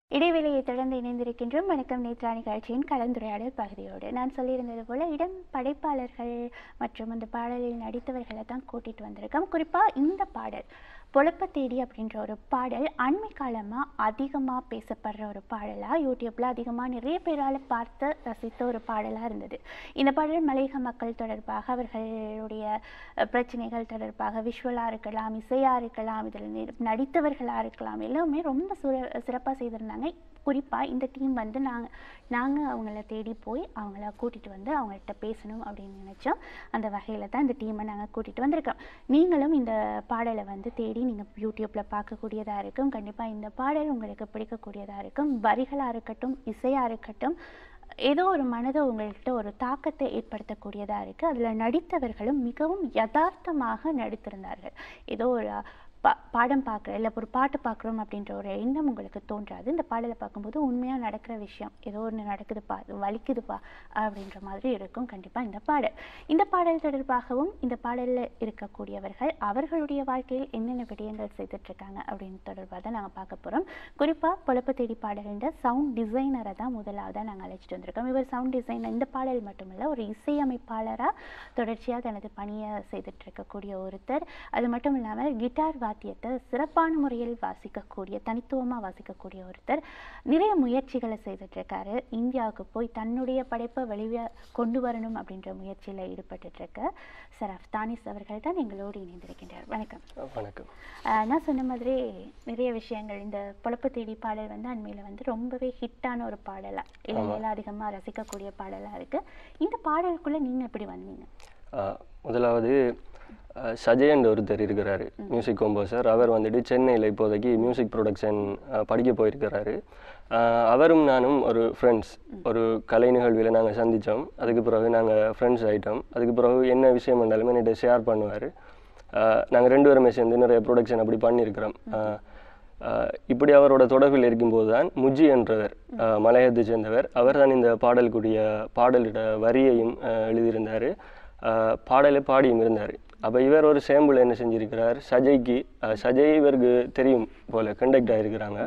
இடைவேளையை தொடர்ந்து இணைந்திருக்கின்றோம் வணக்கம் நேத்ராணி காட்சியின் கலந்துரையாடல் பகுதியோடு நான் சொல்லியிருந்தது போல இடம் படைப்பாளர்கள் மற்றும் அந்த பாடலில் நடித்தவர்களை தான் கூட்டிட்டு வந்திருக்கோம் குறிப்பாக இந்த பாடல் பொழப்ப தேடி அப்படின்ற ஒரு பாடல் அண்மை காலமாக அதிகமாக பேசப்படுற ஒரு பாடலாக யூடியூப்பில் அதிகமாக நிறைய பேரால் பார்த்து ரசித்த ஒரு பாடலாக இருந்தது இந்த பாடல் மலையக மக்கள் தொடர்பாக அவர்களுடைய அஹ், பிரச்சனைகள் தொடர்பாக விஷுவலாக இருக்கலாம் இசையாக இருக்கலாம் இதில் நி- நடித்தவர்களாக இருக்கலாம் எல்லாமே ரொம்ப சுர சிறப்பாக செய்திருந்தாங்க குறிப்பாக இந்த டீம் வந்து நாங்கள் நாங்கள் அவங்கள தேடி போய் அவங்கள கூட்டிகிட்டு வந்து அவங்கள்ட்ட பேசணும் அப்படின்னு நினச்சோம் அந்த வகையில் தான் இந்த டீமை நாங்கள் கூட்டிகிட்டு வந்திருக்கோம் நீங்களும் இந்த பாடலை வந்து தேடி நீங்கள் யூடியூப்பில் பார்க்கக்கூடியதாக இருக்கும் கண்டிப்பாக இந்த பாடல் உங்களுக்கு பிடிக்கக்கூடியதாக இருக்கும் வரிகளாக இருக்கட்டும் இசையாக இருக்கட்டும் ஏதோ ஒரு மனதை உங்கள்கிட்ட ஒரு தாக்கத்தை ஏற்படுத்தக்கூடியதாக இருக்குது அதில் நடித்தவர்களும் மிகவும் யதார்த்தமாக நடித்திருந்தார்கள் ஏதோ ஒரு பா பாடம் பார்க்குறோம் இல்லை ஒரு பாட்டு பார்க்குறோம் அப்படின்ற ஒரு எண்ணம் உங்களுக்கு தோன்றாது இந்த பாடலை பார்க்கும்போது உண்மையாக நடக்கிற விஷயம் ஏதோ ஒன்று நடக்குதுப்பா இது வலிக்குதுப்பா அப்படின்ற மாதிரி இருக்கும் கண்டிப்பாக இந்த பாடல் இந்த பாடல் தொடர்பாகவும் இந்த பாடலில் இருக்கக்கூடியவர்கள் அவர்களுடைய வாழ்க்கையில் என்னென்ன விடயங்கள் செய்துட்ருக்காங்க அப்படின்னு தொடர்பாக தான் நாங்கள் பார்க்க போகிறோம் குறிப்பாக பொழப்பு தேடி பாடல்ன்ற சவுண்ட் டிசைனரை தான் முதலாவதாக நாங்கள் அழைச்சிட்டு வந்திருக்கோம் இவர் சவுண்ட் டிசைனர் இந்த பாடல் மட்டுமல்ல ஒரு இசையமைப்பாளராக தொடர்ச்சியாக தனது பணியை செய்துட்டு இருக்கக்கூடிய ஒருத்தர் அது மட்டும் இல்லாமல் கிட்டார் வாத்தியத்தை சிறப்பான முறையில் வாசிக்கக்கூடிய தனித்துவமாக வாசிக்கக்கூடிய ஒருத்தர் நிறைய முயற்சிகளை செய்துட்டு இருக்காரு இந்தியாவுக்கு போய் தன்னுடைய படைப்பை வெளியே கொண்டு வரணும் அப்படின்ற முயற்சியில் ஈடுபட்டு இருக்க சரஃப் தானிஸ் அவர்கள் தான் எங்களோடு இணைந்திருக்கின்றார் வணக்கம் வணக்கம் ஆஹ் நான் சொன்ன மாதிரி நிறைய விஷயங்கள் இந்த பொழப்பு தேடி பாடல் வந்து அண்மையில் வந்து ரொம்பவே ஹிட்டான ஒரு பாடலாக இளைஞர்கள் அதிகமாக ரசிக்கக்கூடிய பாடலாக இருக்குது இந்த பாடலுக்குள்ளே நீங்கள் எப்படி வந்தீங்க ஆஹ் முதலாவது ஆஹ் சஜய் என்ற ஒருத்தர் இருக்கிறாரு மியூசிக் கம்போசர் அவர் வந்துட்டு சென்னையில் இப்போதைக்கு மியூசிக் ப்ரொடக்ஷன் படிக்க போயிருக்கிறாரு ஆஹ் அவரும் நானும் ஒரு ஃப்ரெண்ட்ஸ் ஒரு கலை நிகழ்வில் நாங்கள் சந்தித்தோம் அதுக்கு பிறகு நாங்கள் ஃப்ரெண்ட்ஸ் ஆகிட்டோம் அதுக்கு பிறகு என்ன விஷயம் இருந்தாலும் என்கிட்ட ஷேர் பண்ணுவார் நாங்கள் ரெண்டு பேருமே சேர்ந்து நிறைய ப்ரொடக்ஷன் அப்படி பண்ணியிருக்கிறோம் ஆஹ் ஆஹ் இப்படி அவரோட தொடர்பில் இருக்கும்போது தான் முஜி என்றவர் ஆஹ் மலையத்தை சேர்ந்தவர் அவர் தான் இந்த பாடலுக்குரிய பாடலிட வரியையும் ஆஹ் எழுதியிருந்தார் ஆஹ் பாடலை பாடியும் இருந்தார் அப்போ இவர் ஒரு சேம்பிள் என்ன செஞ்சிருக்கிறார் சஜய்க்கு ஆஹ் சஜய் இவருக்கு தெரியும் போல கண்டக்ட் ஆகிருக்கிறாங்க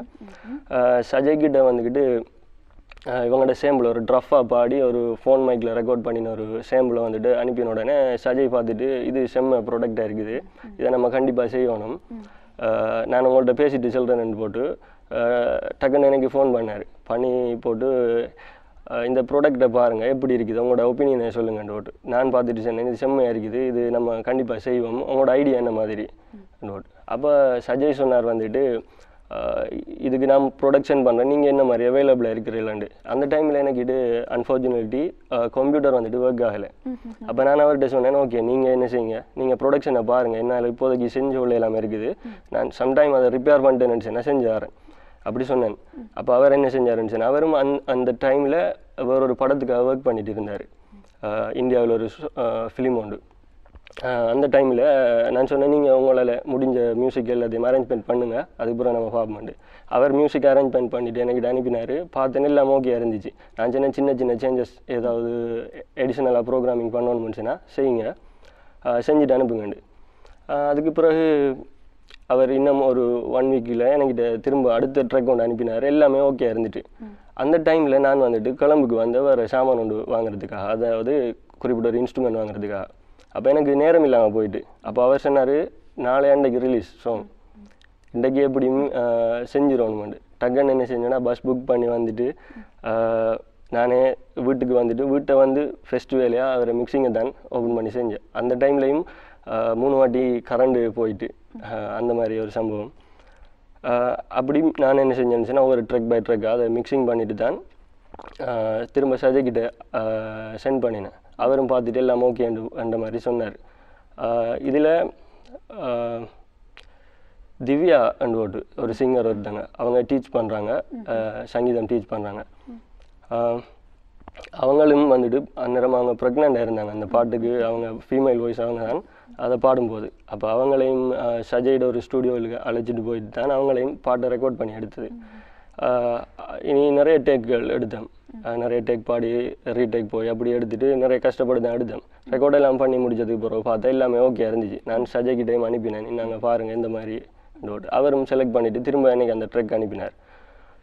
சஜய் கிட்ட வந்துக்கிட்டு ஆஹ் இவங்களோட சேம்பிள் ஒரு ட்ரஃபாக பாடி ஒரு ஃபோன் மைக்கில் ரெக்கார்ட் பண்ணின ஒரு சேம்பிளை வந்துட்டு அனுப்பின உடனே சஜய் பார்த்துட்டு இது செம்ம ப்ராடக்டாக இருக்குது இதை நம்ம கண்டிப்பாக செய்யணும் ஆஹ் நான் உங்கள்கிட்ட பேசிட்டு சொல்கிறேன்னு போட்டு ஆஹ் டக்குன்னு எனக்கு ஃபோன் பண்ணார் பண்ணி போட்டு ஆஹ் இந்த ப்ராடக்ட்டை பாருங்கள் எப்படி இருக்குது உங்களோட ஒப்பீனியனை சொல்லுங்கன்னு போட்டு நான் பார்த்துட்டு சொன்னேன் இது செம்மையாக இருக்குது இது நம்ம கண்டிப்பாக செய்வோம் உங்களோட ஐடியா என்ன மாதிரி போட்டு அப்போ சஜய் சொன்னார் வந்துட்டு ஆஹ் இதுக்கு நான் ப்ரொடக்ஷன் பண்ணுறேன் நீங்கள் என்ன மாதிரி அவைலபிளாக இருக்கிறீங்களாண்டு அந்த டைமில் எனக்கு இது அன்ஃபார்ச்சுனேட்லி கம்ப்யூட்டர் வந்துட்டு ஒர்க் ஆகலை அப்போ நான் அவர்கிட்ட சொன்னேன் ஓகே நீங்கள் என்ன செய்யுங்க நீங்கள் ப்ரொடக்ஷனை பாருங்கள் என்னால் இப்போதைக்கு செஞ்சு உள்ள எல்லாமே இருக்குது நான் சம்டைம் அதை ரிப்பேர் பண்ணிட்டு நினச்சேன் செஞ்சு தரேன் அப்படி சொன்னேன் அப்போ அவர் என்ன செஞ்சாருன்னு சொன்னேன் அவரும் அந் அந்த டைமில் அவர் ஒரு படத்துக்காக ஒர்க் பண்ணிட்டு இருந்தார் இந்தியாவில் ஒரு ஃபிலிம் உண்டு ஆஹ் அந்த டைமில் நான் சொன்னேன் நீங்கள் உங்களால் முடிஞ்ச மியூசிக் எல்லாத்தையும் அரேஞ்ச்மெண்ட் பண்ணுங்கள் அதுக்கப்புறம் நம்ம பார்ப்போம்ட்டு அவர் மியூசிக் அரேஞ்ச்மெண்ட் பண்ணிவிட்டு எனக்கு அனுப்பினார் பார்த்தேன் எல்லாம் ஓகே இருந்துச்சு நான் சொன்னேன் சின்ன சின்ன சேஞ்சஸ் ஏதாவது எடிஷனலாக ப்ரோக்ராமிங் பண்ணணும்னு சொன்னால் செய்யுங்க ஆஹ் செஞ்சுட்டு அனுப்புங்கண்டு ஆஹ் அதுக்கு பிறகு அவர் இன்னும் ஒரு ஒன் வீக்கில் என்கிட்ட திரும்ப அடுத்த ட்ரெக் ஒன்று அனுப்பினார் எல்லாமே ஓகே இருந்துட்டு அந்த டைமில் நான் வந்துட்டு கொழம்புக்கு வந்து வேறு சாமான் ஒன்று வாங்குறதுக்காக அதாவது குறிப்பிட்ட ஒரு இன்ஸ்ட்ருமெண்ட் வாங்குறதுக்காக அப்போ எனக்கு நேரம் இல்லாமல் போயிட்டு அப்போ அவர் சொன்னார் நாளை அன்றைக்கு ரிலீஸ் சாங் இன்றைக்கு எப்படியும் ஆஹ் செஞ்சிடணுமெண்டு டக்குன்னு என்ன செஞ்சேன்னா பஸ் புக் பண்ணி வந்துட்டு ஆஹ் நானே வீட்டுக்கு வந்துட்டு வீட்டை வந்து ஃபஸ்ட் வேலையாக அவரை மிக்சிங்கை தான் ஓப்பன் பண்ணி செஞ்சேன் அந்த டைம்லையும் மூணு வாட்டி கரண்டு போயிட்டு ஆஹ் அந்த மாதிரி ஒரு சம்பவம் ஆஹ் அப்படி நான் என்ன செஞ்சேன்னு சொன்னா ஒரு ட்ரெக் பை ட்ரெக் அதை மிக்சிங் பண்ணிட்டு தான் ஆஹ் திரும்ப சஜய்கிட்ட சென்ட் பண்ணினேன் அவரும் பார்த்துட்டு எல்லாம் ஓகே என்ற மாதிரி சொன்னார் இதில் திவ்யா அண்ட் ஓட்டு ஒரு சிங்கர் ஒருத்தங்க அவங்க டீச் பண்ணுறாங்க சங்கீதம் டீச் பண்ணுறாங்க அவங்களும் வந்துட்டு அந்நேரம் அவங்க ப்ரெக்னெண்ட்டாக இருந்தாங்க அந்த பாட்டுக்கு அவங்க ஃபீமேல் வாய்ஸ் அவங்க தான் அதை பாடும்போது அப்போ அவங்களையும் ஆஹ் சஜய்ட ஒரு ஸ்டூடியோவில் அழைச்சிட்டு போயிட்டு தான் அவங்களையும் பாட்டை ரெக்கார்ட் பண்ணி எடுத்தது ஆஹ் இனி நிறைய டேக்குகள் எடுத்தேன் ஆஹ் நிறைய டேக் பாடி ரீடேக் போய் அப்படி எடுத்துட்டு நிறைய கஷ்டப்பட்டு தான் எடுத்தேன் ரெக்கார்ட் எல்லாம் பண்ணி முடிச்சதுக்கு பிறகு பார்த்தா எல்லாமே ஓகே இருந்துச்சு நான் சஜய்கிட்டையும் அனுப்பினேன் நாங்கள் பாருங்கள் இந்த மாதிரி டோட் அவரும் செலக்ட் பண்ணிவிட்டு திரும்ப எனக்கு அந்த ட்ரெக் அனுப்பினார்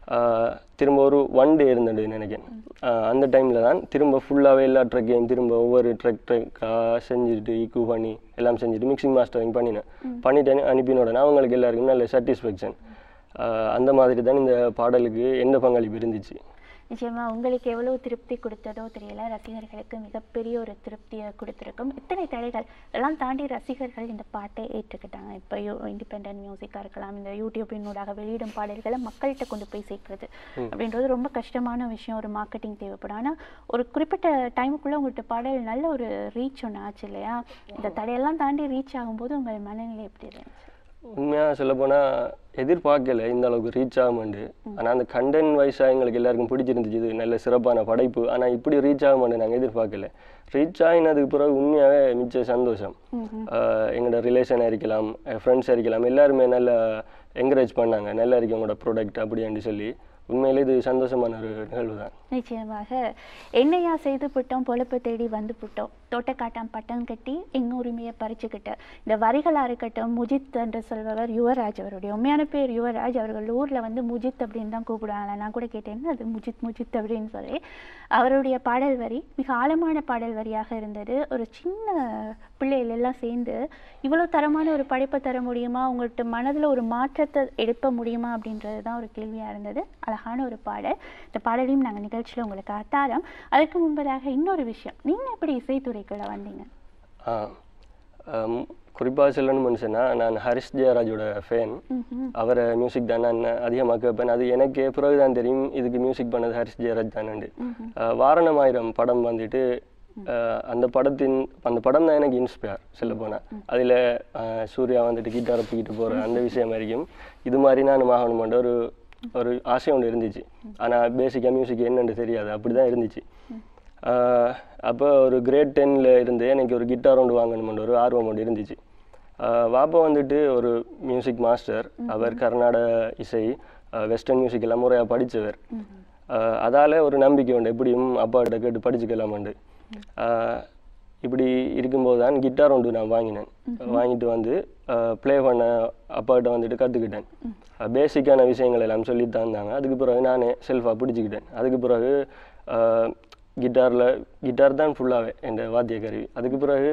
ஆஹ் திரும்ப ஒரு ஒன் டே இருந்தது நினைக்கிறேன் ஆஹ் அந்த டைமில் தான் திரும்ப ஃபுல்லாகவே எல்லா ட்ரெக்கையும் திரும்ப ஒவ்வொரு ட்ரெக் ட்ரெக்காக செஞ்சுட்டு ஈக்கு பண்ணி எல்லாம் செஞ்சுட்டு மிக்சிங் மாஸ்டரிங் பண்ணினேன் பண்ணிட்டு அனுப்பின உடனே அவங்களுக்கு எல்லாருக்கும் நல்ல சாட்டிஸ்ஃபேக்ஷன் அந்த மாதிரி தான் இந்த பாடலுக்கு எந்த பங்களிப்பு இருந்துச்சு நிச்சயமா உங்களுக்கு எவ்வளவு திருப்தி கொடுத்ததோ தெரியல ரசிகர்களுக்கு மிகப்பெரிய ஒரு திருப்தியை கொடுத்துருக்கும் இத்தனை தடைகள் எல்லாம் தாண்டி ரசிகர்கள் இந்த பாட்டை ஏற்றுக்கிட்டாங்க இப்போ யூ இண்டிபெண்ட் மியூசிக்காக இருக்கலாம் இந்த யூடியூப்பினூடாக வெளியிடும் பாடல்களை மக்கள்கிட்ட கொண்டு போய் சேர்க்கிறது அப்படின்றது ரொம்ப கஷ்டமான விஷயம் ஒரு மார்க்கெட்டிங் தேவைப்படும் ஆனால் ஒரு குறிப்பிட்ட டைமுக்குள்ளே உங்கள்கிட்ட பாடல் நல்ல ஒரு ரீச் ஒன்று ஆச்சு இல்லையா இந்த தடையெல்லாம் தாண்டி ரீச் ஆகும்போது உங்கள் மனநிலை எப்படி இருந்துச்சு உண்மையாக சொல்லப்போனால் எதிர்பார்க்கல இந்த அளவுக்கு ரீச் ஆகுமாண்டு ஆனால் அந்த கண்டென்ட் வைஸாக எங்களுக்கு எல்லாருக்கும் பிடிச்சிருந்துச்சு இது நல்ல சிறப்பான படைப்பு ஆனால் இப்படி ரீச் ஆகுமாண்டு நாங்கள் எதிர்பார்க்கல ரீச் ஆகினதுக்கு பிறகு உண்மையாகவே மிச்ச சந்தோஷம் ஆஹ் எங்களோட ரிலேஷனாக இருக்கலாம் ஃப்ரெண்ட்ஸாக இருக்கலாம் எல்லாருமே நல்லா என்கரேஜ் பண்ணாங்க நல்லா இருக்கு உங்களோட ப்ராடக்ட் அப்படின்னு சொல்லி உண்மையிலே இது சந்தோஷமான ஒரு நிகழ்வு தான் நிச்சயமாக என்னையா செய்து புட்டோம் பொழப்பு தேடி வந்து புட்டோம் தோட்டக்காட்டான் பட்டம் கட்டி எங்க உரிமையை பறிச்சுக்கிட்ட இந்த வரிகளா இருக்கட்டும் முஜித் என்று சொல்பவர் யுவராஜ் அவருடைய உண்மையான பேர் யுவராஜ் அவர்கள் ஊர்ல வந்து முஜித் அப்படின்னு தான் கூப்பிடுவாங்க நான் கூட கேட்டேன் அது முஜித் முஜித் அப்படின்னு சொல்லி அவருடைய பாடல் வரி மிக ஆழமான பாடல் வரியாக இருந்தது ஒரு சின்ன பிள்ளைகள் எல்லாம் சேர்ந்து இவ்வளோ தரமான ஒரு படைப்பை தர முடியுமா உங்கள்கிட்ட மனதில் ஒரு மாற்றத்தை எழுப்ப முடியுமா அப்படின்றது தான் ஒரு கேள்வியாக இருந்தது அழகான ஒரு பாடல் இந்த பாடலையும் நாங்கள் நிகழ்ச்சியில் உங்களுக்கு அத்தாரம் அதுக்கு முன்பதாக இன்னொரு விஷயம் நீங்கள் எப்படி இசைத்துறைக்குள்ள வந்தீங்க குறிப்பாக சொல்லணும்னு சொன்னால் நான் ஹரிஷ் ஜெயராஜோட ஃபேன் ம்ஹும். அவரை மியூசிக் தான் நான் அதிகமாக கேட்பேன் அது எனக்கு பிறகு தான் தெரியும் இதுக்கு மியூசிக் பண்ணது ஹரிஷ் ஜெயராஜ் தானண்டு வாரணமாயிரம் படம் வந்துட்டு அஹ், அந்த படத்தின் அந்த படம் தான் எனக்கு இன்ஸ்பயர் சொல்ல போனால் அதில் சூர்யா வந்துட்டு கிட்டாரை தூக்கிட்டு போகிற அந்த விஷயம் வரைக்கும் இது மாதிரி நான் ஆகணுமென்ற ஒரு ஒரு ஆசை ஒன்று இருந்துச்சு ஆனால் பேசிக்காக மியூசிக் என்னன்னு தெரியாது அப்படி தான் இருந்துச்சு அப்போ ஒரு கிரேட் டென்னில் இருந்து எனக்கு ஒரு கிட்டார் ஒன்று வாங்கணுமென்ற ஒரு ஆர்வம் ஒன்று இருந்துச்சு ஆஹ் வாப்பா வந்துட்டு ஒரு மியூசிக் மாஸ்டர் அவர் கர்நாடக இசை வெஸ்டர்ன் மியூசிக் எல்லாம் முறையாக படித்தவர் அதால் ஒரு நம்பிக்கை உண்டு எப்படியும் அப்பாக்கிட்ட கேட்டு படிச்சுக்கலாமண்டு ஆஹ் இப்படி இருக்கும்போது தான் கிட்டார் ஒன்று நான் வாங்கினேன் வாங்கிட்டு வந்து ப்ளே பண்ண அப்பாக்கிட்ட வந்துட்டு கற்றுக்கிட்டேன் பேசிக்கான விஷயங்கள் எல்லாம் சொல்லி தந்தாங்க அதுக்கு பிறகு நானே செல்ஃபாக பிடிச்சிக்கிட்டேன் அதுக்கு பிறகு கிட்டாரில் கிட்டார் தான் ஃபுல்லாகவே என் வாத்திய கருவி அதுக்கு பிறகு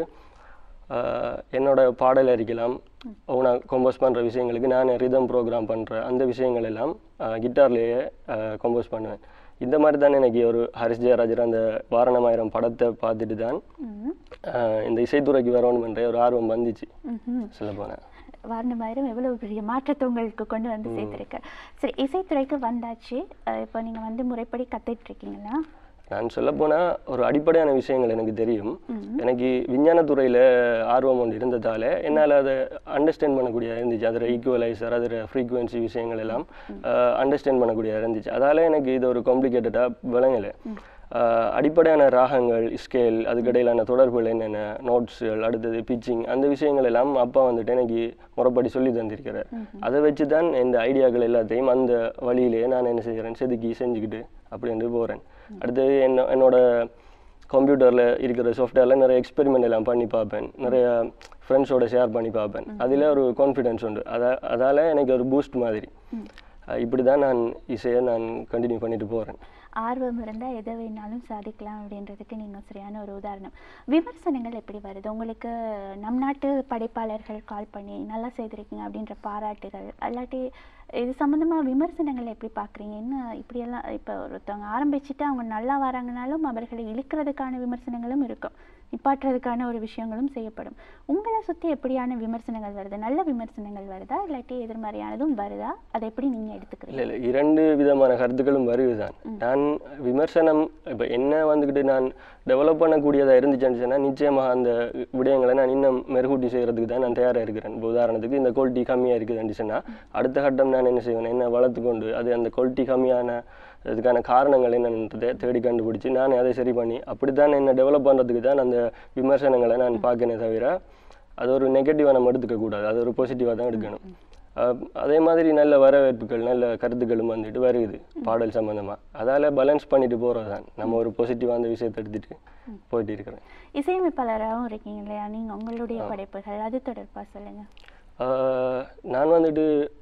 ஆஹ் என்னோட பாடல் அறிக்கலாம் நான் கம்போஸ் பண்ணுற விஷயங்களுக்கு நான் ரிதம் ப்ரோக்ராம் பண்ணுற அந்த விஷயங்கள் எல்லாம் கிட்டார்லேயே கம்போஸ் பண்ணுவேன் இந்த மாதிரி தான் எனக்கு ஒரு ஹரிஷ் ஜெயராஜர் அந்த வாரணமாயிரம் படத்தை பார்த்துட்டு தான் ம்ஹும். ஆஹ் இந்த இசைத்துறைக்கு வரணுமென்ற ஒரு ஆர்வம் வந்துச்சு ம்ஹும். சொல்ல போனேன் வாரணமாயிரம் எவ்வளவு பெரிய மாற்றத்தை உங்களுக்கு கொண்டு வந்து சேர்த்திருக்கு சரி இசைத்துறைக்கு வந்தாச்சு அஹ் இப்போ நீங்க வந்து முறைப்படி கத்துட்டு இருக்கீங்களா நான் சொல்லப்போனால் ஒரு அடிப்படையான விஷயங்கள் எனக்கு தெரியும் எனக்கு விஞ்ஞானத்துறையில் ஆர்வம் ஒன்று இருந்ததால் என்னால் அதை அண்டர்ஸ்டாண்ட் பண்ணக்கூடிய இருந்துச்சு அதில் ஈக்குவலைசர் அதில் ஃப்ரீக்குவென்சி விஷயங்கள் எல்லாம் அண்டர்ஸ்டாண்ட் பண்ணக்கூடிய இருந்துச்சு அதால் எனக்கு இது ஒரு காம்ப்ளிகேட்டடாக விளங்கலை ஆஹ் அடிப்படையான ராகங்கள் ஸ்கேல் அதுக்கிடையிலான தொடர்புகள் என்னென்ன நோட்ஸுகள் அடுத்தது பிச்சிங் அந்த விஷயங்கள் எல்லாம் அப்பா வந்துட்டு எனக்கு முறைப்படி சொல்லி தந்திருக்கிறார் அதை வச்சு தான் இந்த ஐடியாக்கள் எல்லாத்தையும் அந்த வழியிலேயே நான் என்ன செய்கிறேன் செதுக்கி செஞ்சுக்கிட்டு அப்படின்ட்டு போகிறேன் அடுத்தது என்ன என்னோட கம்ப்யூட்டரில் இருக்கிற சாஃப்ட்வேரில் நிறைய எக்ஸ்பெரிமெண்ட் எல்லாம் பண்ணி பார்ப்பேன் நிறைய ஃப்ரெண்ட்ஸோட ஷேர் பண்ணி பார்ப்பேன் அதில் ஒரு கான்ஃபிடென்ஸ் உண்டு அதா அதால் எனக்கு ஒரு பூஸ்ட் மாதிரி அஹ் இப்படி தான் நான் இசையை நான் கண்டினியூ பண்ணிட்டு போகிறேன் ஆர்வம் இருந்தால் எதை வேணாலும் சாதிக்கலாம் அப்படின்றதுக்கு நீங்கள் சரியான ஒரு உதாரணம் விமர்சனங்கள் எப்படி வருது உங்களுக்கு நம் நாட்டு படைப்பாளர்கள் கால் பண்ணி நல்லா செய்திருக்கீங்க அப்படின்ற பாராட்டுகள் அல்லாட்டி இது சம்மந்தமாக விமர்சனங்கள் எப்படி பார்க்குறீங்க என்ன இப்படியெல்லாம் இப்போ ஒருத்தவங்க ஆரம்பிச்சுட்டு அவங்க நல்லா வராங்கனாலும் அவர்களை இழுக்கிறதுக்கான விமர்சனங்களும் இருக்கும் நிப்பாட்டுறதுக்கான ஒரு விஷயங்களும் செய்யப்படும் உங்களை சுற்றி எப்படியான விமர்சனங்கள் வருது நல்ல விமர்சனங்கள் வருதா இல்லாட்டி எதிர்மறையானதும் வருதா அதை எப்படி நீங்கள் எடுத்துக்கிறீங்க இல்லை இல்லை இரண்டு விதமான கருத்துக்களும் வருதுதான் நான் விமர்சனம் இப்போ என்ன வந்துக்கிட்டு நான் டெவலப் பண்ணக்கூடியதாக இருந்துச்சுன்னு சொன்னால் நிச்சயமாக அந்த விடயங்களை நான் இன்னும் மெருகூட்டி செய்கிறதுக்கு தான் நான் தயாராக இருக்கிறேன் இப்போ உதாரணத்துக்கு இந்த குவாலிட்டி கம்மியாக இருக்குதுன்னு சொன்னால் அடுத்த கட்டம் நான் என்ன செய்வேன் என்ன வளர்த்துக்கொண்டு அது அந்த குவாலிட்டி கம்மியான இதுக்கான காரணங்கள் என்னன்றதை தேடி கண்டுபிடிச்சி நான் அதை சரி பண்ணி அப்படி தான் என்ன டெவலப் பண்ணுறதுக்கு தான் அந்த விமர்சனங்களை நான் பார்க்கணே தவிர அது ஒரு நெகட்டிவாக நம்ம எடுத்துக்கக்கூடாது அது ஒரு பாசிட்டிவாக தான் எடுக்கணும் அஹ் அதே மாதிரி நல்ல வரவேற்புகள் நல்ல கருத்துக்களும் வந்துட்டு வருது பாடல் சம்மந்தமாக அதால் பேலன்ஸ் பண்ணிட்டு போகிறது தான் நம்ம ஒரு பாசிட்டிவாக அந்த விஷயத்தை எடுத்துட்டு போயிட்டு இருக்கிறேன் இசையமைப்பாளராகவும் இருக்கீங்க இல்லையா நீங்கள் உங்களுடைய படைப்புகள் அது தொடர்பாக சொல்லுங்கள் ஆஹ் நான் வந்துட்டு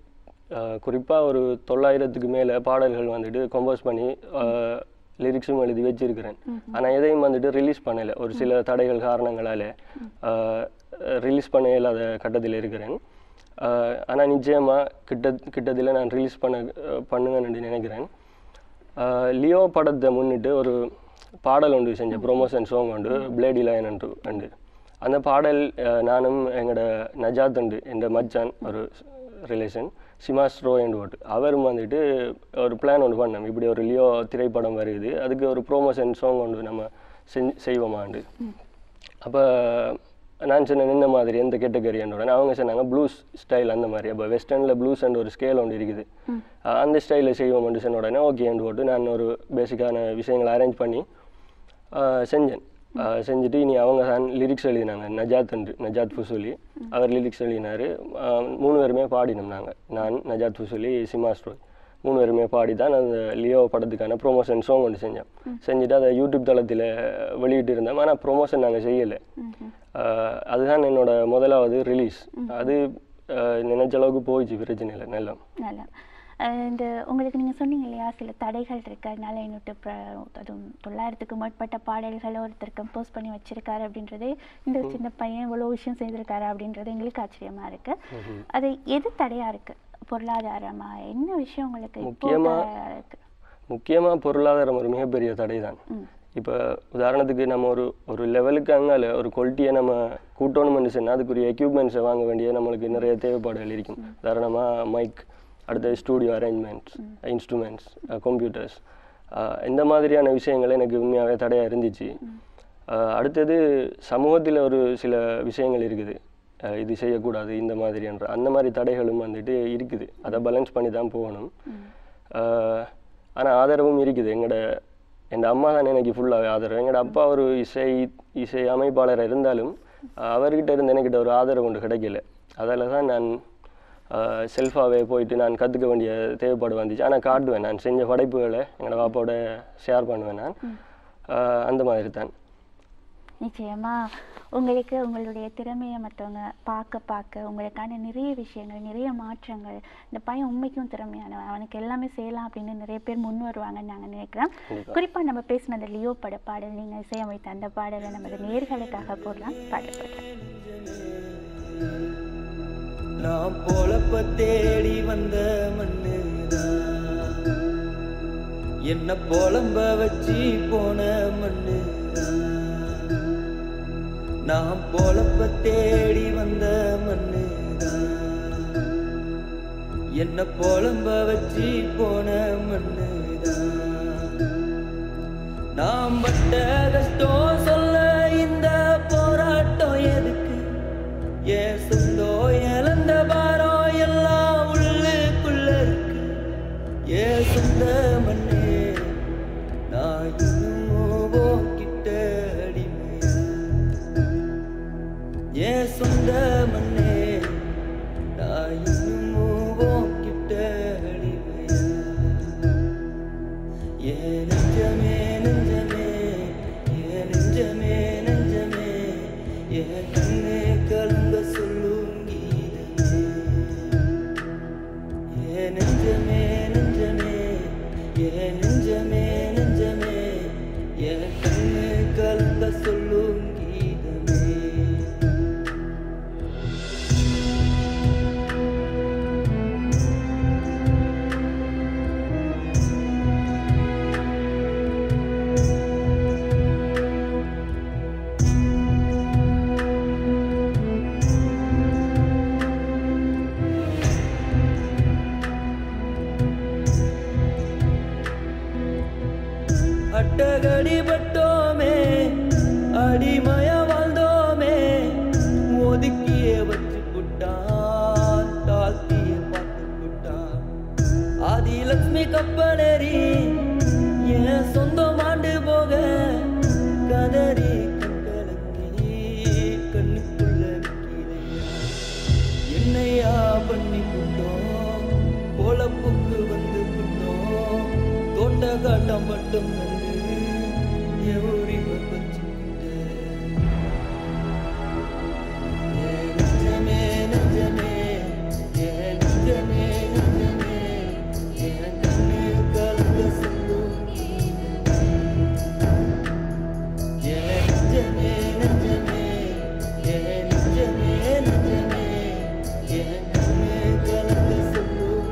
குறிப்பாக ஒரு தொள்ளாயிரத்துக்கு மேலே பாடல்கள் வந்துட்டு கம்போஸ் பண்ணி லிரிக்ஸும் எழுதி வச்சிருக்கிறேன் ஆனால் எதையும் வந்துட்டு ரிலீஸ் பண்ணலை ஒரு சில தடைகள் காரணங்களால் ரிலீஸ் பண்ண இல்லாத கட்டத்தில் இருக்கிறேன் ஆனால் நிச்சயமாக கிட்ட கிட்டத்தில் நான் ரிலீஸ் பண்ண அஹ், பண்ணுவேன்னு நினைக்கிறேன் ஆஹ் லியோ படத்தை முன்னிட்டு ஒரு பாடல் ஒன்று செஞ்சேன் ப்ரொமோஷன் சாங் உண்டு பிளேடி லைன் என்று உண்டு அந்த பாடல் ஆஹ் நானும் எங்களோட நஜாத் உண்டு என்ற மச்சான் ஒரு ரிலேஷன் சிமாஸ் ரோ என்று போட்டு அவரும் வந்துட்டு ஒரு பிளான் ஒன்று பண்ணோம் இப்படி ஒரு லியோ திரைப்படம் வருது அதுக்கு ஒரு ப்ரோமோஷன் சாங் ஒன்று நம்ம செஞ்சு செய்வோமாண்டு அப்போ நான் சொன்னேன் இந்த மாதிரி எந்த கேட்டகரின்னு உடனே அவங்க சொன்னாங்க ப்ளூஸ் ஸ்டைல் அந்த மாதிரி அப்போ வெஸ்டர்னில் ப்ளூஸ் அண்ட் ஒரு ஸ்கேல் ஒன்று இருக்குது அஹ் அந்த ஸ்டைலில் செய்வோம்னு சொன்ன உடனே ஓகேன்னு போட்டு நான் ஒரு பேசிக்கான விஷயங்களை அரேஞ்ச் பண்ணி அஹ் செஞ்சேன் அஹ் செஞ்சுட்டு இனி அவங்க தான் லிரிக்ஸ் எழுதினாங்க நஜாத் என்று நஜாத் ஃபுசூலி அவர் லிரிக்ஸ் எழுதினார் மூணு பேருமே பாடினோம் நாங்கள் நான் நஜாத் ஃபுசூலி சிமாஸ்ட்ரோய் மூணு பேருமே பாடி தான் அந்த லியோ படத்துக்கான ப்ரொமோஷன் சாங் ஒன்று செஞ்சோம் செஞ்சுட்டு அதை யூடியூப் தளத்தில் வெளியிட்டு இருந்தோம் ஆனால் ப்ரொமோஷன் நாங்கள் செய்யலை ஆஹ் அதுதான் என்னோட முதலாவது ரிலீஸ் அது ஆஹ் நினைச்ச அளவுக்கு போயிடுச்சு பிரச்சனை இல்லை நல்லா நல்லா அஹ் இந்த உங்களுக்கு நீங்கள் சொன்னீங்க இல்லையா சில தடைகள் இருக்கு அதனால என்னோட ப்ர அதுவும் தொள்ளாயிரத்துக்கு மேற்பட்ட பாடல்களை ஒருத்தர் கம்போஸ் பண்ணி வச்சிருக்காரு அப்படின்றது இந்த சின்ன பையன் இவ்வளோ விஷயம் செய்திருக்காரு அப்படின்றது எங்களுக்கு ஆச்சரியமா இருக்கு அது எது தடையா இருக்கு பொருளாதாரமா என்ன விஷயம் உங்களுக்கு இப்போ முக்கியமா- தடையா இருக்கு முக்கியமாக பொருளாதாரம் ஒரு மிகப்பெரிய தடை தான் ம் இப்போ உதாரணத்துக்கு நம்ம ஒரு ஒரு லெவலுக்கு அங்கால ஒரு குவாலிட்டியை நம்ம கூட்டணும்னு சொன்னால் அதுக்குரிய எக்யூப்மெண்ட்ஸை வாங்க வேண்டிய நம்மளுக்கு நிறைய தேவைப்பாடுகள் இருக்கும் உதாரணமாக மைக் அடுத்து ஸ்டூடியோ அரேஞ்ச்மெண்ட்ஸ் இன்ஸ்ட்ருமெண்ட்ஸ் கம்ப்யூட்டர்ஸ் இந்த மாதிரியான விஷயங்கள் எனக்கு உண்மையாகவே தடையாக இருந்துச்சு அஹ் அடுத்தது சமூகத்தில் ஒரு சில விஷயங்கள் இருக்குது அஹ் இது செய்யக்கூடாது இந்த மாதிரின்ற அந்த மாதிரி தடைகளும் வந்துட்டு இருக்குது அதை பேலன்ஸ் பண்ணி தான் போகணும் ஆனால் ஆதரவும் இருக்குது எங்களோட என் அம்மா தான் எனக்கு ஃபுல்லாகவே ஆதரவு எங்களோட அப்பா ஒரு இசை இசை அமைப்பாளர் இருந்தாலும் அஹ் அவர்கிட்ட இருந்து எனக்கிட்ட ஒரு ஆதரவு ஒன்று கிடைக்கல அதில் தான் நான் செல்ஃபாகவே போயிட்டு நான் கற்றுக்க வேண்டிய தேவைப்பாடு வந்துச்சு ஆனால் காட்டுவேன் நான் செஞ்ச படைப்புகளை எங்களோட பாப்பாவோட ஷேர் பண்ணுவேன் நான் அஹ் அந்த மாதிரி தான் நிச்சயமா உங்களுக்கு உங்களுடைய திறமையை மற்றவங்க பார்க்க பார்க்க உங்களுக்கான நிறைய விஷயங்கள் நிறைய மாற்றங்கள் இந்த பையன் உண்மைக்கும் திறமையானவன் அவனுக்கு எல்லாமே செய்யலாம் அப்படின்னு நிறைய பேர் முன் வருவாங்கன்னு நாங்கள் நினைக்கிறோம் கண்டிப்பா. குறிப்பாக நம்ம பேசின அந்த லியோ பட பாடல் நீங்கள் இசையமைத்த அந்த பாடலை நமது நேர்களுக்காக போடலாம் பாடல் போடுறேன் நான் பொழப்ப தேடி வந்த மண்ணுதான் என்ன புலம்ப வச்சு போன மண்ணுதான் நான் பொழப்ப தேடி வந்த மண்ணுதான் என்ன புலம்ப வச்சு போன மண்ணுதான் நாம் பட்ட கஷ்டம் சொல்ல இந்த போராட்டம் எதுக்கு ஏன் சொந்தோ இழந்த பாரம் எல்லாம் உள்ளுக்குள்ள இருக்கு ஏன் சொந்த மண்ணே நான் இன்னும் உன்கிட்ட அடிமையா ஏன் சொந்த மண்ணே நான் இன்னும் உன்கிட்ட அடிமையா ஏன் நெஞ்சமே நெஞ்சமே ஏன் நெஞ்சமே நெஞ்சமே ஏன் கண்ணே கலங்க சொல்லும் கீதமே ஏன் நெஞ்சமே நெஞ்சமே ஏன் நெஞ்சமே நெஞ்சமே ஏன் கண்ணே கலங்க சொல்லும் கீதமே அட்டகடி பட்டோமே அடிமய வாழ்ந்தோமே ஒதுக்கியே வச்சு புட்டான் தாழ்த்திய பார்த்து புட்டான் ஆதிலட்சுமி கப்பலேறி என் சொந்தம் ஆண்டு போக கதறி கண்கலங்கி கண்ணுக்குள்ள நிற்கிறையா என்னையா பண்ணி புட்டோம் பொழப்புக்கு வந்து புட்டோம் தோட்ட காட்டம் மட்டும் வந்து எவரி நெஞ்சமே நெஞ்சமே ஏ நெஞ்சமே நெஞ்சமே கலங்க சொல்லும் என் நெஞ்சமே நெஞ்சமே என் நெஞ்சமே நெஞ்சமே என் கண்ணே கலங்க சொல்லும்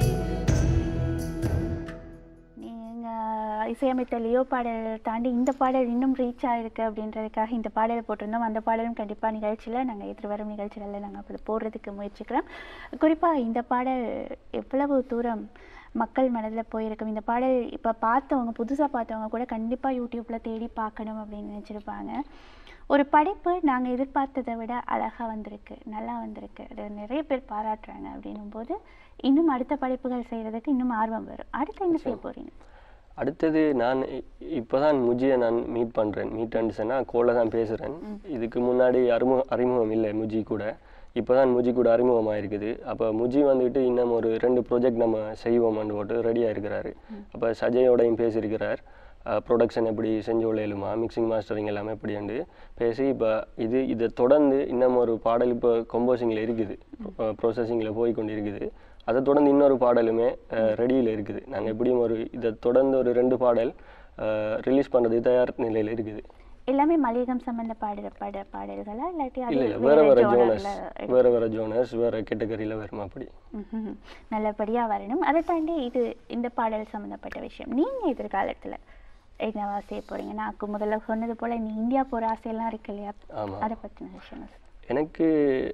நீங்கள் இசையமைத்த லியோ பாடல் தாண்டி இந்த பாடல் இன்னும் ரீச் ஆகிருக்கு அப்படின்றதுக்காக இந்த பாடலை போட்டிருந்தோம் அந்த பாடலும் கண்டிப்பாக நிகழ்ச்சியில் நாங்கள் எதிர்வரும் நிகழ்ச்சிகளில் நாங்கள் அப்படி போடுறதுக்கு முயற்சிக்கிறோம் குறிப்பாக இந்த பாடல் எவ்வளவு தூரம் மக்கள் மனதில் போயிருக்கும் இந்த பாடல் இப்போ பார்த்தவங்க புதுசாக பார்த்தவங்க கூட கண்டிப்பாக யூடியூப்பில் தேடி பார்க்கணும் அப்படின்னு நினச்சிருப்பாங்க ஒரு படைப்பு நாங்கள் எதிர்பார்த்ததை விட அழகாக வந்திருக்கு நல்லா வந்திருக்கு அது நிறைய பேர் பாராட்டுறாங்க அப்படின்னும் போது இன்னும் அடுத்த படைப்புகள் செய்கிறதுக்கு இன்னும் ஆர்வம் வரும் அடுத்து என்ன செய்ய போகிறீங்க அடுத்தது நான் இப்போ தான் முஜியை நான் மீட் பண்ணுறேன் மீட் அண்டிச்சேன்னா கோலில் தான் பேசுகிறேன் இதுக்கு முன்னாடி அறிமுக அறிமுகம் இல்லை முஜி கூட இப்போ தான் முஜி கூட அறிமுகமாக இருக்குது அப்போ முஜி வந்துட்டு இன்னும் ஒரு ரெண்டு ப்ராஜெக்ட் நம்ம செய்வோம்னு போட்டு ரெடியாக இருக்கிறாரு அப்போ சஜயோடையும் பேசியிருக்கிறார் ப்ரொடக்ஷன் எப்படி செஞ்சு கொள்ளையிலுமா மிக்சிங் மாஸ்டரிங் எல்லாமே எப்படிண்டு பேசி இப்போ இது இதை தொடர்ந்து இன்னும் ஒரு பாடல் இப்போ கம்போசிங்கில் இருக்குது ப்ரோசஸிங்கில் போய் கொண்டு இருக்குது அதை தொடர்ந்து இன்னொரு பாடலுமே ரெடியில் இருக்குது நாங்கள் எப்படியும் ஒரு இதை தொடர்ந்து ஒரு ரெண்டு பாடல் ரிலீஸ் பண்ணுறது தயார் நிலையில் இருக்குது எல்லாமே மலையகம் சம்பந்த பாடுற பாட பாடல்களா இல்லாட்டி அது இல்லை இல்லை வேறு வேறு ஜோனர்ஸ் genre ல வேறு வேறு ஜோனர்ஸ் வேறு கேட்டகரியில் வரும் அப்படி ம்ஹும். நல்லபடியா வரணும் அதை தாண்டி இது இந்த பாடல் சம்மந்தப்பட்ட விஷயம் நீங்க எதிர்காலத்துல என்னவா செய்ய போறீங்க நான் முதல்ல சொன்னது போல நீ இந்தியா போற ஆசையெல்லாம் இருக்கு இல்லையா ஆமாம் அதை பத்தின விஷயம் எனக்கு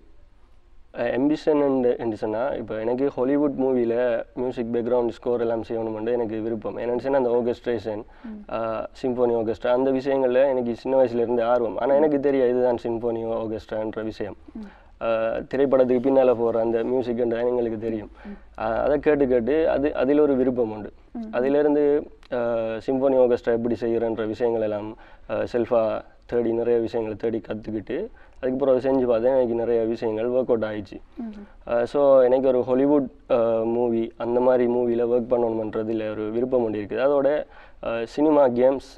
எம்பிஷன் என்று சொன்னால் இப்போ எனக்கு ஹாலிவுட் மூவியில் மியூசிக் பேக்ரவுண்ட் ஸ்கோர் எல்லாம் செய்யணுமெண்டு எனக்கு விருப்பம் என்னென்னு சொன்னால் அந்த ஆர்கெஸ்ட்ரேஷன் சிம்போனி ஆர்கெஸ்ட்ரா அந்த விஷயங்களில் எனக்கு சின்ன வயசுலேருந்து ஆர்வம் ஆனால் எனக்கு தெரியும் இதுதான் சிம்போனி ஆர்கெஸ்ட்ரான்ற விஷயம் ஆஹ் திரைப்படத்துக்கு பின்னால் போகிற அந்த மியூசிக்ன்றது எங்களுக்கு தெரியும் ஆஹ் அதை கேட்டு கேட்டு அது அதில் ஒரு விருப்பம் உண்டு அதிலிருந்து சிம்போனி ஆர்கெஸ்ட்ரா எப்படி செய்கிறன்ற விஷயங்கள் எல்லாம் செல்ஃபாக தேடி நிறைய விஷயங்களை தேடி கற்றுக்கிட்டு அதுக்கப்புறம் அதை செஞ்சு பார்த்தேன் எனக்கு நிறைய விஷயங்கள் ஒர்க் அவுட் ஆயிடுச்சு ஸோ எனக்கு ஒரு ஹாலிவுட் மூவி அந்த மாதிரி மூவியில் ஒர்க் பண்ணணுமன்றதுல ஒரு விருப்பம் ஒன்று இருக்குது அதோட சினிமா கேம்ஸ்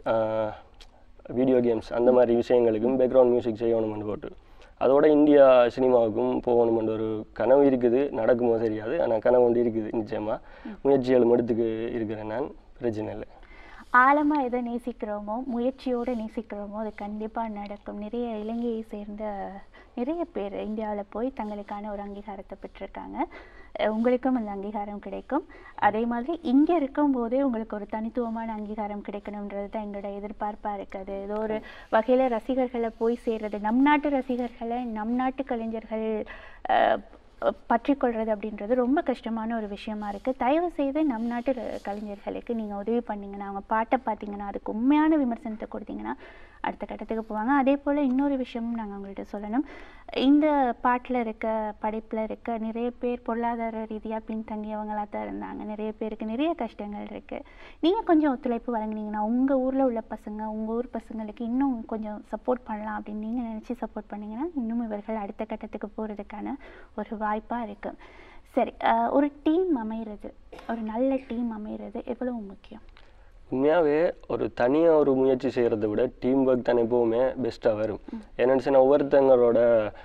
வீடியோ கேம்ஸ் அந்த மாதிரி விஷயங்களுக்கும் பேக்ரவுண்ட் மியூசிக் செய்யணும்னு போட்டு அதோட இந்தியா சினிமாவுக்கும் போகணுமென்ற ஒரு கனவு இருக்குது நடக்குமோ தெரியாது ஆனால் கனவு ஒன்று இருக்குது நிச்சயமாக முயற்சிகளும் எடுத்துக்கு இருக்கிறேன் நான் பிரச்சனை இல்லை ஆழமா எதை நேசிக்கிறோமோ முயற்சியோட நேசிக்கிறோமோ அது கண்டிப்பா நடக்கும் நிறைய இலங்கையை சேர்ந்த நிறைய பேர் இந்தியாவுல போய் தங்களுக்கான ஒரு அங்கீகாரத்தை பெற்றிருக்காங்க அஹ் உங்களுக்கும் அந்த அங்கீகாரம் கிடைக்கும் அதே மாதிரி இங்க இருக்கும் போதே உங்களுக்கு ஒரு தனித்துவமான அங்கீகாரம் கிடைக்கணுன்றது தான் எங்களோட எதிர்பார்ப்பா இருக்கு அது ஏதோ ஒரு வகையில ரசிகர்களை போய் சேர்றது நம் நாட்டு ரசிகர்களை நம் நாட்டு கலைஞர்கள் அஹ், பற்றி கொள்வது அப்படின்றது ரொம்ப கஷ்டமான ஒரு விஷயமா இருக்குது தயவு செய்து நம் நாட்டு ர- கலைஞர்களுக்கு நீங்கள் உதவி பண்ணீங்கன்னா அவங்க பாட்டை பார்த்தீங்கன்னா அதுக்கு உண்மையான விமர்சனத்தை கொடுத்தீங்கன்னா அடுத்த கட்டத்துக்கு போவாங்க அதே போல் இன்னொரு விஷயமும் நாங்கள் உங்கள்கிட்ட சொல்லணும் இந்த பாட்டில் இருக்க படைப்பில் இருக்க நிறைய பேர் பொருளாதார ரீதியாக பின்தங்கியவங்களாக தான் இருந்தாங்க நிறைய பேருக்கு நிறைய கஷ்டங்கள் இருக்குது நீங்கள் கொஞ்சம் ஒத்துழைப்பு வழங்குனீங்கன்னா உங்கள் ஊரில் உள்ள பசங்க உங்கள் ஊர் பசங்களுக்கு இன்னும் கொஞ்சம் சப்போர்ட் பண்ணலாம் அப்படின்னு நீங்கள் நினச்சி சப்போர்ட் பண்ணீங்கன்னா இன்னும் இவர்கள் அடுத்த கட்டத்துக்கு போகிறதுக்கான ஒரு வாய்ப்பாக இருக்குது சரி அஹ், ஒரு டீம் அமைகிறது ஒரு நல்ல டீம் அமைகிறது எவ்வளவு முக்கியம் உண்மையாகவே ஒரு தனியாக ஒரு முயற்சி செய்கிறத விட டீம் ஒர்க் தான் எப்போவுமே பெஸ்ட்டாக வரும் என்னென்னு சொன்னால் ஒவ்வொருத்தங்களோட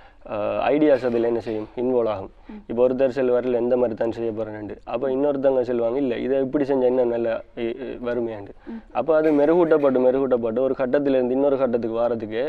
ஐடியாஸ் அதில் என்ன செய்யும் இன்வால்வ் ஆகும் இப்போ ஒருத்தர் செல்வாரில் எந்த மாதிரி தான் செய்ய போகிறேன்ட்டு அப்போ இன்னொருத்தவங்க செல்வாங்க இல்லை இதை இப்படி செஞ்சால் இன்னும் நல்ல இ- இ- வருமையாண்டு அப்போ அது மெருகூட்டப்பட்டு மெருகூட்டப்பட்டு ஒரு கட்டத்திலேருந்து இன்னொரு கட்டத்துக்கு வாரத்துக்கு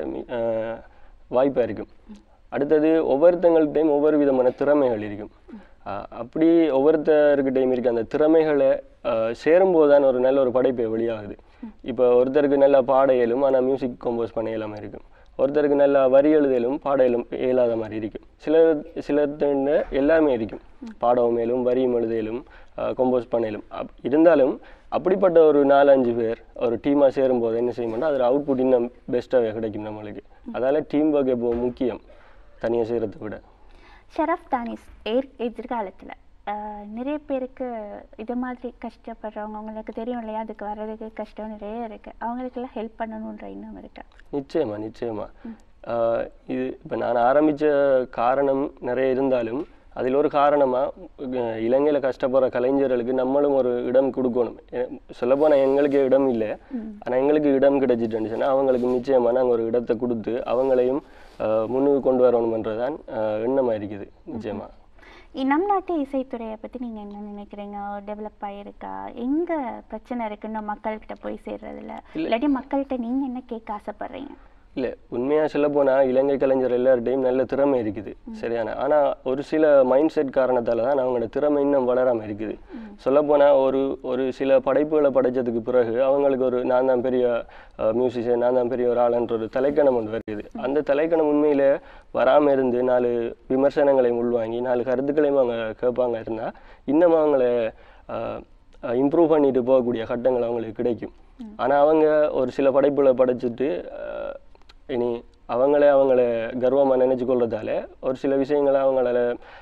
வாய்ப்பாக இருக்கும் அடுத்தது ஒவ்வொருத்தங்கள்கிட்டையும் ஒவ்வொரு விதமான திறமைகள் இருக்கும் ஆஹ் அப்படி ஒவ்வொருத்தருக்கிட்டையும் இருக்க அந்த திறமைகளை ஆஹ் சேரும்போது தான் ஒரு நல்ல ஒரு படைப்பு வெளியாகுது இப்போ ஒருத்தருக்கு நல்லா பாட இயலும் ஆனால் மியூசிக் கம்போஸ் பண்ண இயலாமல் இருக்கும் ஒருத்தருக்கு நல்லா வரி எழுதலும் பாட இயலும் இயலாத மாதிரி இருக்கும் சிலர் சிலர்கிட்ட எல்லாமே இருக்கும் பாடவும் மேலும் வரியும் எழுதலும் கம்போஸ் பண்ணலும் அப் இருந்தாலும் அப்படிப்பட்ட ஒரு நாலஞ்சு பேர் ஒரு டீமாக சேரும்போது என்ன செய்ய மாட்டோம் அதில் அவுட்புட் இன்னும் பெஸ்ட்டாக கிடைக்கும் நம்மளுக்கு அதால் டீம் ஒர்க் எப்போ முக்கியம் தனியாக செய்கிறத விட ஷரஃப் தானிஸ் ஏர் எதிர்காலத்தில் நிறைய பேருக்கு இது மாதிரி கஷ்டப்படுறவங்க உங்களுக்கு தெரியும் இல்லையா அதுக்கு வர்றதுக்கு கஷ்டம் நிறைய இருக்குது அவங்களுக்கெல்லாம் ஹெல்ப் பண்ணணுன்ற எண்ணம் இருக்கா நிச்சயமா நிச்சயமா ஆஹ் இது இப்போ நான் ஆரம்பித்த காரணம் நிறைய இருந்தாலும் அதில் ஒரு காரணமாக இலங்கையில் கஷ்டப்படுற கலைஞர்களுக்கு நம்மளும் ஒரு இடம் கொடுக்கணும் சொல்லப்போனால் எங்களுக்கு இடம் இல்லை ஆனால் எங்களுக்கு இடம் கிடைச்சிட்டுன்னு சொன்னால் அவங்களுக்கு நிச்சயமாக நாங்கள் ஒரு இடத்தை கொடுத்து அவங்களையும் ஆஹ் முன்னுக்கு கொண்டு வரணுமன்றதான் ஆஹ் எண்ணமாக இருக்குது நிச்சயமா நம் நாட்டு இசைத்துறையை பற்றி நீங்கள் என்ன நினைக்கிறீங்க டெவலப் ஆகிருக்கா எங்கே பிரச்சனை இருக்குன்னு மக்கள்கிட்ட போய் சேர்றதில்ல இல்லாட்டி மக்கள்கிட்ட நீங்கள் என்ன கேட்க ஆசைப்படுறீங்க இல்லை உண்மையாக சொல்ல போனால் இலங்கை கலைஞர் எல்லார்ட்டையும் நல்ல திறமை இருக்குது சரியான ஆனால் ஒரு சில மைண்ட் செட் காரணத்தால் தான் அவங்களோட திறமை இன்னும் வளராமல் இருக்குது சொல்லப்போனால் ஒரு ஒரு சில படைப்புகளை படைச்சதுக்கு பிறகு அவங்களுக்கு ஒரு நான் தான் பெரிய மியூசிஷியன் நான் தான் பெரிய ஒரு ஆளுன்ற ஒரு தலைக்கணம் ஒன்று வருது அந்த தலைக்கணம் உண்மையில வராமல் இருந்து நாலு விமர்சனங்களையும் உள்வாங்கி நாலு கருத்துக்களையும் அவங்க கேட்பாங்க இருந்தால் இன்னும் அவங்கள இம்ப்ரூவ் பண்ணிட்டு போகக்கூடிய கட்டங்கள் அவங்களுக்கு கிடைக்கும் ஆனால் அவங்க ஒரு சில படைப்புகளை படைச்சிட்டு அஹ், இனி அவங்களே அவங்கள கர்வமாக நினைச்சு கொள்றதால ஒரு சில விஷயங்களை அவங்களால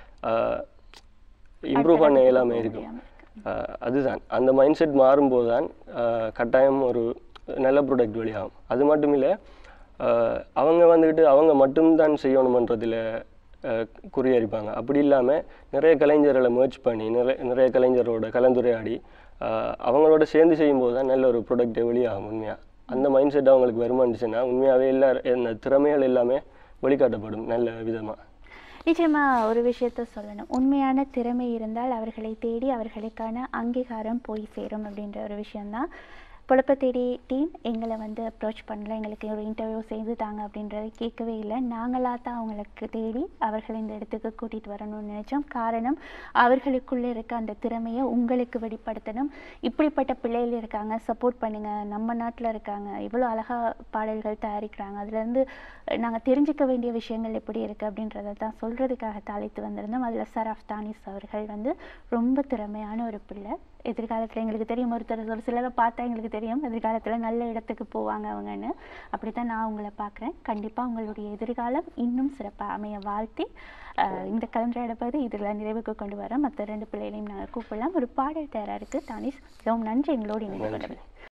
இம்ப்ரூவ் பண்ண எல்லாமே இருக்கும் அஹ், அதுதான் அந்த மைண்ட் செட் மாறும்போது தான் அஹ், கட்டாயம் ஒரு நல்ல ப்ராடக்ட் வெளியாகும் அது மட்டும் இல்லை அவங்க வந்துக்கிட்டு அவங்க மட்டும்தான் செய்யணுமன்றதில் குறியறிப்பாங்க அப்படி இல்லாமல் நிறைய கலைஞர்களை merge பண்ணி நிறைய நிறைய கலைஞரோட கலந்துரையாடி அஹ், அவங்களோட சேர்ந்து செய்யும்போது தான் நல்ல ஒரு ப்ராடக்ட் வெளியாகும் உண்மையாக அந்த மைண்ட் செட் அவங்களுக்கு வருமானுச்சுன்னா உண்மையாகவே எல்லா இந்த திறமைகள் எல்லாமே வெளிக்காட்டப்படும் நல்ல விதமாக நிச்சயமா ஒரு விஷயத்த சொல்லணும் உண்மையான திறமை இருந்தால் அவர்களை தேடி அவர்களுக்கான அங்கீகாரம் போய் சேரும் அப்படின்ற ஒரு விஷயம்தான் பொழப்ப தேடி டீம் எங்களை வந்து அப்ரோச் பண்ணல எங்களுக்கு ஒரு இன்டர்வியூ செய்து தாங்க அப்படின்றத கேட்கவே இல்லை நாங்களாக தான் அவங்களுக்கு தேடி அவர்களை இந்த இடத்துக்கு கூட்டிகிட்டு வரணும்னு நினச்சோம் காரணம் அவர்களுக்குள்ளே இருக்க அந்த திறமையை உங்களுக்கு வெளிப்படுத்தணும் இப்படிப்பட்ட பிள்ளைகள் இருக்காங்க சப்போர்ட் பண்ணுங்க நம்ம நாட்டில் இருக்காங்க இவ்வளோ அழகாக பாடல்கள் தயாரிக்கிறாங்க அதுலேருந்து நாங்கள் தெரிஞ்சுக்க வேண்டிய விஷயங்கள் எப்படி இருக்குது அப்படின்றத தான் சொல்கிறதுக்காக தாளித்து வந்திருந்தோம் அதில் சராஃப் தானிஸ் அவர்கள் வந்து ரொம்ப திறமையான ஒரு பிள்ளை எதிர்காலத்தில் எங்களுக்கு தெரியும் ஒருத்தர் ஒரு சிலரை பார்த்தா எங்களுக்கு தெரியும் எதிர்காலத்தில் நல்ல இடத்துக்கு போவாங்க அவங்கன்னு அப்படி தான் நான் உங்களை பார்க்குறேன் கண்டிப்பாக உங்களுடைய எதிர்காலம் இன்னும் சிறப்பாக அமைய வாழ்த்தி அஹ், இந்த கலந்துரையாட பகுதி இதில் நிறைவுக்கு கொண்டு வரோம் மற்ற ரெண்டு பிள்ளைகளையும் நாங்கள் கூப்பிடலாம் ஒரு பாடல் தயாராக இருக்குது தானிஷ் மிகவும் நன்றி எங்களோடு இணைந்து கொண்டது